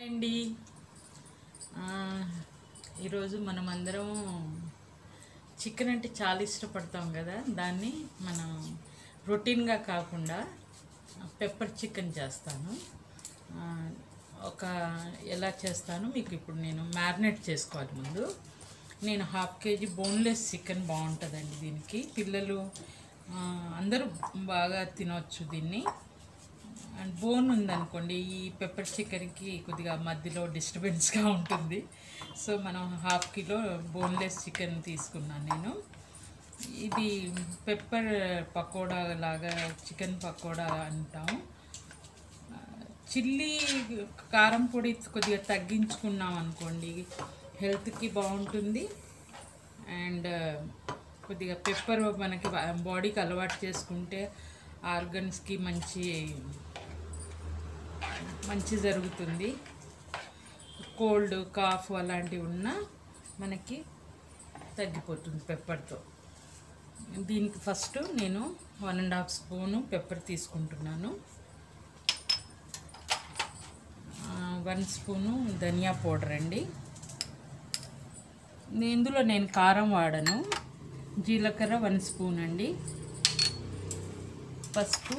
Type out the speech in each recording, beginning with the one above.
అండి ఆ, ఈరోజు మనం అందరం చికెన్ అంటే చాలా ఇష్టపడతాం కదా దాన్ని మనం రొటీన్గా కాకుండా పెప్పర్ చికెన్ చేస్తాను ఆ, ఒక ఎలా చేస్తానో మీకు ఇప్పుడు నేను మ్యారినేట్ చేసుకోవాలి ముందు నేను హాఫ్ కేజీ బోన్లెస్ చికెన్ బాగుంటుందండి దీనికి పిల్లలు ఆ, అందరూ బాగా తినవచ్చు దీన్ని అండ్ బోన్ ఉందనుకోండి ఈ పెప్పర్ చికెన్కి కొద్దిగా మధ్యలో డిస్టర్బెన్స్గా ఉంటుంది సో మనం హాఫ్ కిలో బోన్లెస్ చికెన్ తీసుకున్నాను నేను ఇది పెప్పర్ పకోడా లాగా చికెన్ పకోడా అంటాం చిల్లీ కారం పొడి కొద్దిగా తగ్గించుకున్నాం అనుకోండి హెల్త్కి బాగుంటుంది అండ్ కొద్దిగా పెప్పర్ మనకి బాడీకి అలవాటు చేసుకుంటే ఆర్గన్స్కి మంచి మంచి జరుగుతుంది కోల్డ్ కాఫ్ అలాంటివి ఉన్నా మనకి తగ్గిపోతుంది పెప్పర్తో దీనికి ఫస్ట్ నేను one and half spoon pepper తీసుకుంటున్నాను వన్ స్పూను ధనియా పౌడర్ అండి నే- ఇందులో నేను కారం వాడను జీలకర్ర వన్ స్పూన్ అండి పసుపు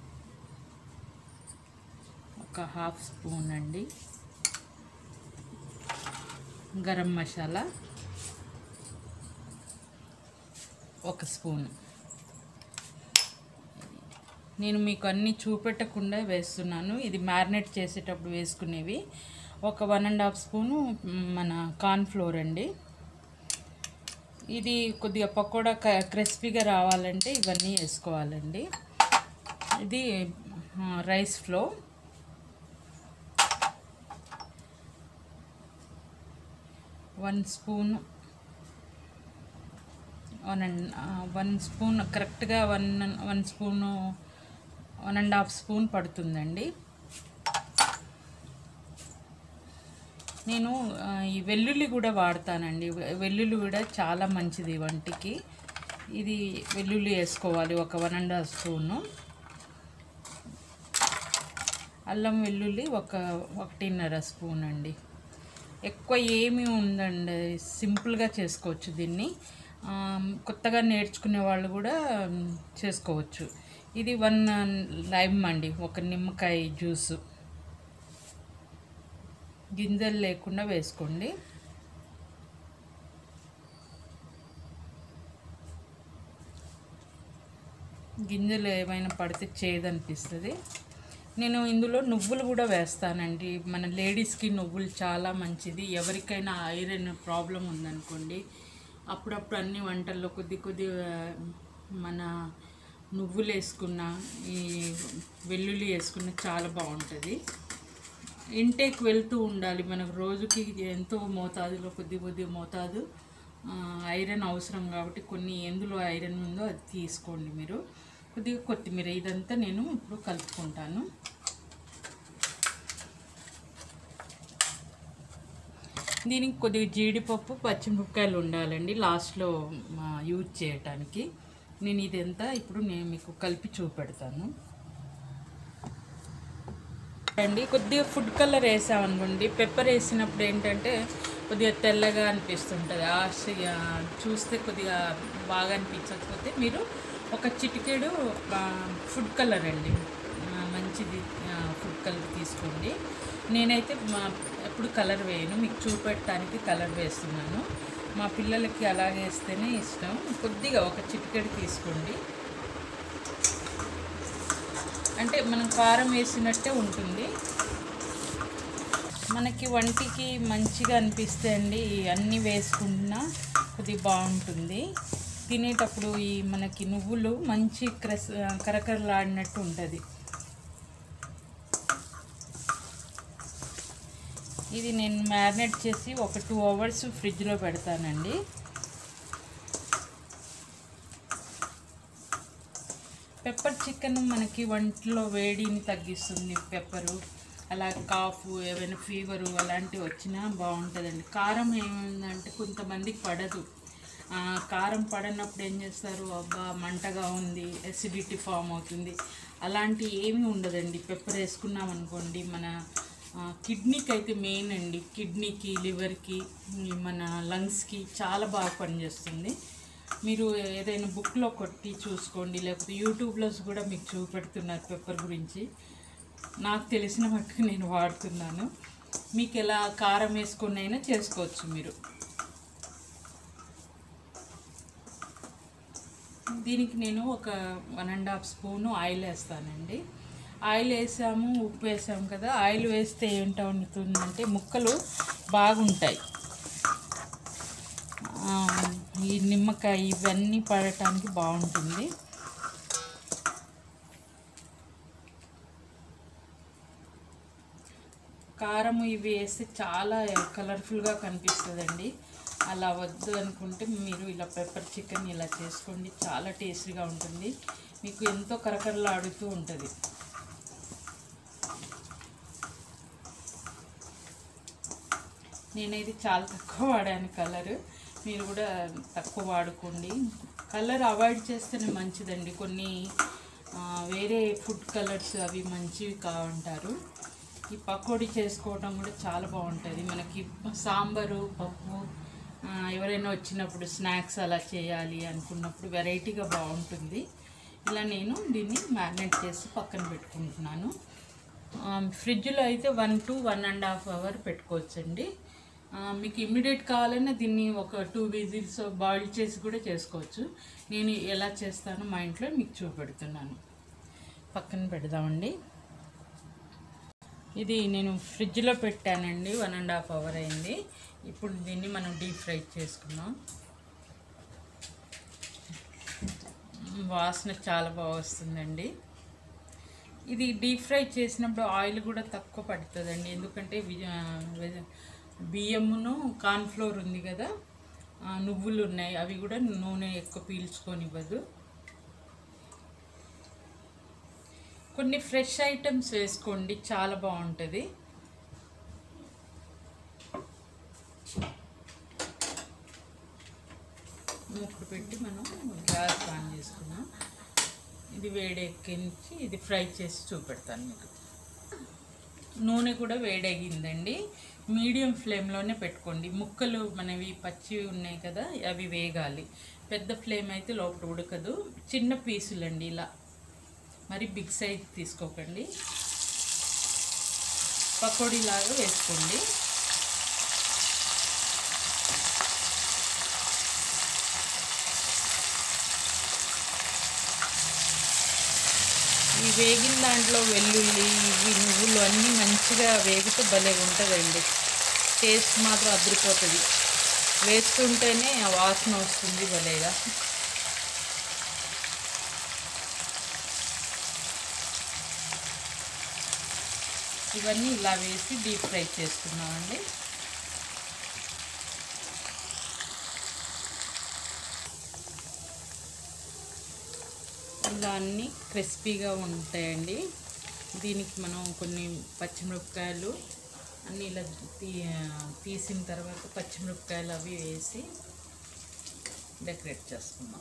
ఒక హాఫ్ స్పూన్ అండి గరం మసాలా ఒక స్పూన్ నేను మీకు అన్నీ చూపెట్టకుండా వేస్తున్నాను ఇది మ్యారినేట్ చేసేటప్పుడు వేసుకునేవి ఒక వన్ అండ్ హాఫ్ స్పూను మన కార్న్ ఫ్లోర్ అండి ఇది కొద్దిగా పకోడా క్రిస్పీగా రావాలంటే ఇవన్నీ వేసుకోవాలండి ఇది ఆ, rice flour one spoon one and one spoon కరెక్ట్గా one one spoon one and half spoon పడుతుందండి నేను ఆ, ఈ వెల్లుల్లి కూడా వాడతానండి వె- వెల్లుల్లి కూడా చాలా మంచిది వంటికి ఇది వెల్లుల్లి వేసుకోవాలి ఒక వన్ అండ్ హాఫ్ స్పూను అల్లం వెల్లుల్లి ఒక ఒకటిన్నర స్పూన్ అండి ఎక్కువ ఏమీ ఉందండి సింపుల్గా చేసుకోవచ్చు దీన్ని ఆ, కొత్తగా నేర్చుకునే వాళ్ళు కూడా మ్, చేసుకోవచ్చు ఇది వన్ లైమ్ అండి ఒక నిమ్మకాయ జ్యూసు గింజలు లేకుండా వేసుకోండి గింజలు ఏమైనా పడితే చేదనిపిస్తుంది నేను ఇందులో నువ్వులు కూడా వేస్తానండి మన లేడీస్కి నువ్వులు చాలా మంచిది ఎవరికైనా ఐరన్ ప్రాబ్లం ఉందనుకోండి అప్పుడప్పుడు అన్ని వంటల్లో కొద్ది కొద్ది మన నువ్వులు వేసుకున్న ఈ వెల్లుల్లి వేసుకున్న చాలా బాగుంటుంది ఇంటేక్ వెళ్తూ ఉండాలి మనకు రోజుకి ఎంతో మోతాదులో కొద్ది కొద్ది మోతాదు ఆ, ఐరన్ అవసరం కాబట్టి కొన్ని ఎందులో ఐరన్ ఉందో అది తీసుకోండి మీరు కొద్దిగా కొత్తిమీర ఇదంతా నేను ఇప్పుడు కలుపుకుంటాను దీనికి కొద్దిగా జీడిపప్పు పచ్చిమిరపకాయలు ఉండాలండి లాస్ట్లో ఆ, యూజ్ చేయటానికి నేను ఇదంతా ఇప్పుడు నేను మీకు కలిపి చూపెడతాను అండి కొద్దిగా ఫుడ్ కలర్ వేసామనుకోండి పెప్పర్ వేసినప్పుడు ఏంటంటే కొద్దిగా తెల్లగా అనిపిస్తుంటుంది ఆ సి- ఆ చూస్తే కొద్దిగా బాగా అనిపించకపోతే మీరు ఒక చిటికెడు ఆ, ఫుడ్ కలర్ అండి ఆ, మంచిది ఆ, ఫుడ్ కలర్ తీసుకోండి నేనైతే మా ఎప్పుడు కలర్ వేయను మీకు చూపెట్టడానికి కలర్ వేస్తున్నాను మా పిల్లలకి అలా వేస్తేనే ఇష్టం కొద్దిగా ఒక చిటికెడు తీసుకోండి అంటే మనం కారం వేసినట్టే ఉంటుంది మనకి వంటికి మంచిగా అనిపిస్తే అండి అన్నీ వేసుకున్నా కొద్దిగా బాగుంటుంది తినేటప్పుడు ఈ మనకి నువ్వులు మంచి క్రస్ కరకరలాడినట్టు ఉంటుంది ఇది నేను మ్యారినేట్ చేసి ఒక టూ అవర్స్ ఫ్రిడ్జ్లో పెడతానండి పెప్పర్ చికెన్ మనకి వంటలో వేడిని తగ్గిస్తుంది పెప్పరు అలా కాఫ్ ఏమైనా ఫీవరు అలాంటివి వచ్చినా బాగుంటుందండి కారం ఏమైందంటే కొంతమందికి పడదు ఆ, కారం పడనప్పుడు ఏం చేస్తారు అబ్బా మంటగా ఉంది అసిడిటీ ఫామ్ అవుతుంది అలాంటి ఏమీ ఉండదండి పెప్పర్ వేసుకున్నాం అనుకోండి మన ఆ, కిడ్నీకి అయితే మెయిన్ అండి కిడ్నీకి లివర్కి ఈ మన లంగ్స్కి చాలా బాగా పనిచేస్తుంది మీరు ఏదైనా బుక్లో కొట్టి చూసుకోండి లేకపోతే యూట్యూబ్లో కూడా మీకు చూపెడుతున్నారు పెప్పర్ గురించి నాకు తెలిసిన మట్టుకు నేను వాడుతున్నాను మీకు ఎలా కారం వేసుకొని అయినా చేసుకోవచ్చు మీరు దీనికి నేను ఒక one and half spoon oil వేస్తానండి ఆయిల్ వేసాము ఉప్పు వేసాము కదా ఆయిల్ వేస్తే ఏంటవుతుందంటే ముక్కలు బాగుంటాయి ఆ, ఈ నిమ్మకాయ ఇవన్నీ పడటానికి బాగుంటుంది కారం ఇవి వేస్తే చాలా కలర్ఫుల్గా కనిపిస్తుందండి అలా వద్దు అనుకుంటే మీరు ఇలా పెప్పర్ చికెన్ ఇలా చేసుకోండి చాలా టేస్టీగా ఉంటుంది మీకు ఎంతో కరకరలాడుతూ ఉంటుంది నేనైతే చాలా తక్కువ వాడాను కలర్ మీరు కూడా తక్కువ వాడుకోండి కలర్ అవాయిడ్ చేస్తేనే మంచిదండి కొన్ని ఆ, వేరే ఫుడ్ కలర్స్ అవి మంచివి కావంటారు ఈ పకోడీ చేసుకోవడం కూడా చాలా బాగుంటుంది మనకి సాంబారు పప్పు ఆ, ఎవరైనా వచ్చినప్పుడు స్నాక్స్ అలా చేయాలి అనుకున్నప్పుడు వెరైటీగా బాగుంటుంది ఇలా నేను దీన్ని మ్యారినేట్ చేసి పక్కన పెట్టుకుంటున్నాను ఆ, ఫ్రిడ్జ్లో అయితే one to one and half hour పెట్టుకోవచ్చండి ఆ, మీకు ఇమ్మీడియట్ కావాలన్నా దీన్ని ఒక టూ విజిల్స్ బాయిల్ చేసి కూడా చేసుకోవచ్చు నేను ఎలా చేస్తానో మా ఇంట్లో మీకు చూపెడుతున్నాను పక్కన పెడదామండి ఇది నేను ఫ్రిడ్జ్లో పెట్టానండి వన్ అండ్ హాఫ్ అవర్ అయింది ఇప్పుడు దీన్ని మనం డీప్ ఫ్రై చేసుకున్నాం వాసన చాలా బాగా వస్తుందండి ఇది డీప్ ఫ్రై చేసినప్పుడు ఆయిల్ కూడా తక్కువ పడుతుందండి ఎందుకంటే వి- ఆ, వె- బియ్యమును కార్న్ఫ్లోర్ ఉంది కదా ఆ, నువ్వులు ఉన్నాయి అవి కూడా నూనె ఎక్కువ పీల్చుకొనివ్వదు కొన్ని ఫ్రెష్ ఐటమ్స్ వేసుకోండి చాలా బాగుంటుంది మూకుడు పెట్టి మనం గ్యాస్ ఆన్ చేసుకున్నాం ఇది వేడెక్కించి ఇది ఫ్రై చేసి చూపెడతాను మీకు నూనె కూడా వేడెగిందండి మీడియం ఫ్లేమ్లోనే పెట్టుకోండి ముక్కలు మనవి పచ్చి ఉన్నాయి కదా అవి వేగాలి పెద్ద ఫ్లేమ్ అయితే లోపల ఉడకదు చిన్న పీసులండి ఇలా మరి బిగ్ సైజ్ తీసుకోకండి పకోడీ లాగా వేసుకోండి ఈ వేగిన దాంట్లో వెల్లుల్లి ఇవి నువ్వులు అన్నీ మంచిగా వేగితే భలే ఉంటుందండి టేస్ట్ మాత్రం అదిరిపోతుంది వేస్తుంటేనే ఆ వాసన వస్తుంది భలేగా ఇవన్నీ ఇలా వేసి డీప్ ఫ్రై చేసుకున్నామండి ఇలా అన్నీ క్రిస్పీగా ఉంటాయండి దీనికి మనం కొన్ని పచ్చిమిరపకాయలు అన్నీ ఇలా తీ తీసిన తర్వాత పచ్చిమిరపకాయలు అవి వేసి డెకరేట్ చేసుకున్నాం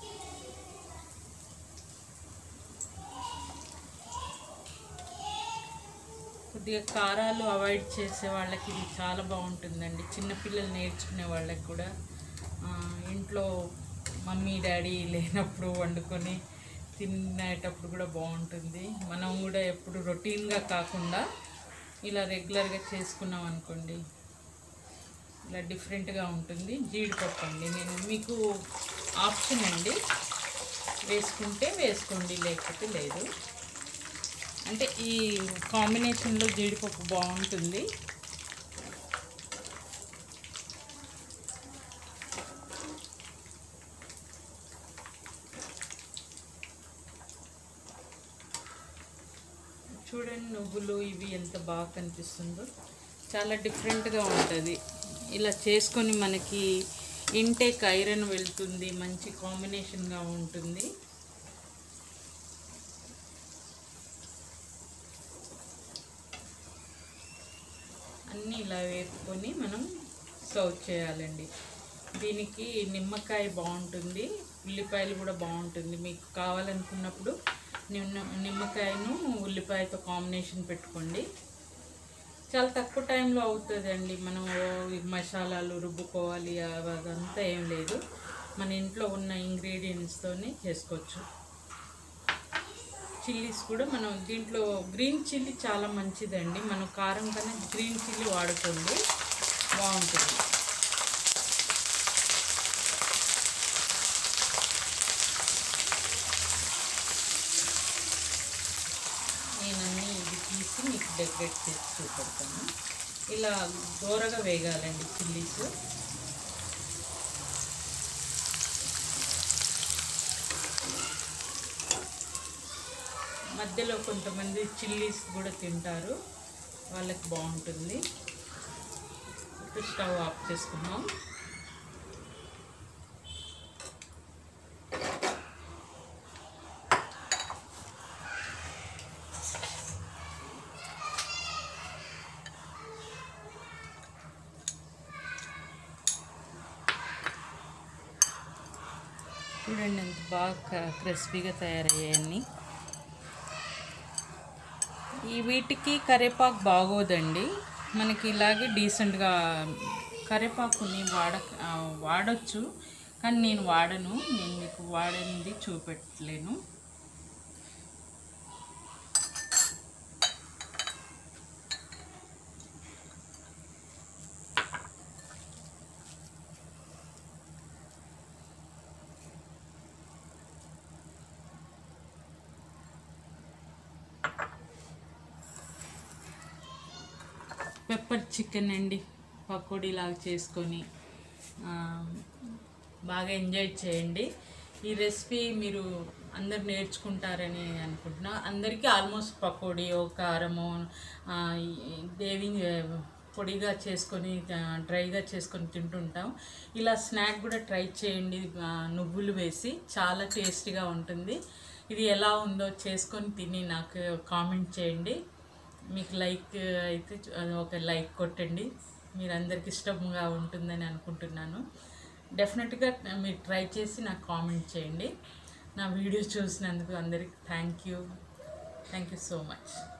కొద్దిగా కారాలు అవాయిడ్ చేసే వాళ్ళకి ఇది చాలా బాగుంటుందండి చిన్నపిల్లలు నేర్చుకునే వాళ్ళకి కూడా ఆ, ఇంట్లో మమ్మీ డాడీ లేనప్పుడు వండుకొని తినేటప్పుడు కూడా బాగుంటుంది మనం కూడా ఎప్పుడు రొటీన్గా కాకుండా ఇలా రెగ్యులర్గా చేసుకున్నాం అనుకోండి ఇలా డిఫరెంట్గా ఉంటుంది జీడిపప్పు అండి నేను మీకు ఆప్షన్ అండి వేసుకుంటే వేసుకోండి లేకపోతే లేదు అంటే ఈ కాంబినేషన్లో జీడిపప్పు బాగుంటుంది చూడండి నువ్వులు ఇవి ఎంత బాగా కనిపిస్తుందో చాలా డిఫరెంట్గా ఉంటుంది ఇలా చేసుకొని మనకి ఇంటేక్ ఐరన్ వెళ్తుంది మంచి కాంబినేషన్గా ఉంటుంది అన్నీ ఇలా వేపుకొని మనం సర్వ్ చేయాలండి దీనికి నిమ్మకాయ బాగుంటుంది ఉల్లిపాయలు కూడా బాగుంటుంది మీకు కావాలనుకున్నప్పుడు నిన్న నిమ్మకాయను ఉల్లిపాయతో కాంబినేషన్ పెట్టుకోండి చాలా తక్కువ టైంలో అవుతుందండి మనం ఈ మసాలాలు రుబ్బుకోవాలి అవి అదంతా ఏం లేదు మన ఇంట్లో ఉన్న ఇంగ్రీడియంట్స్తోనే చేసుకోవచ్చు చిల్లీస్ కూడా మనం దీంట్లో గ్రీన్ చిల్లీ చాలా మంచిదండి మనం కారం కన్నా గ్రీన్ చిల్లీ వాడుకోండి బాగుంటుంది నేను అన్నీ ఇది తీసి మీకు డెకరేట్ చేసి చూపెడతాను ఇలా దూరగా వేగాలండి చిల్లీస్ మధ్యలో కొంతమంది చిల్లీస్ కూడా తింటారు వాళ్ళకి బాగుంటుంది ఇప్పుడు స్టవ్ ఆఫ్ చేసుకున్నాం చూడండి ఎంత బాగా క్రిస్పీగా తయారయ్యాయని ఈ వీటికి కరివేపాకు బాగోదండి మనకి ఇలాగే డీసెంట్గా కరివేపాకుని వాడ ఆ, వాడొచ్చు కానీ నేను వాడను నేను మీకు వాడింది చూపెట్టలేను పెప్పర్ చికెన్ అండి పకోడీ లాగా చేసుకొని ఆ, బాగా ఎంజాయ్ చేయండి ఈ రెసిపీ మీరు అందరు నేర్చుకుంటారని అనుకుంటున్నా అందరికీ ఆల్మోస్ట్ పకోడీ కారము ఆ, ఈ దేవి పొడిగా చేసుకొని ఆ, డ్రైగా చేసుకొని తింటుంటాం ఇలా స్నాక్ కూడా ట్రై చేయండి ఆ, నువ్వులు వేసి చాలా టేస్టీగా ఉంటుంది ఇది ఎలా ఉందో చేసుకొని తిని నాకు కామెంట్ చేయండి మీకు లైక్ అయితే చ- ఒక లైక్ కొట్టండి మీరు అందరికి ఇష్టంగా ఉంటుందని అనుకుంటున్నాను డెఫినెట్గా మీరు ట్రై చేసి నాకు కామెంట్ చేయండి నా వీడియో చూసినందుకు అందరికి thank you thank you so much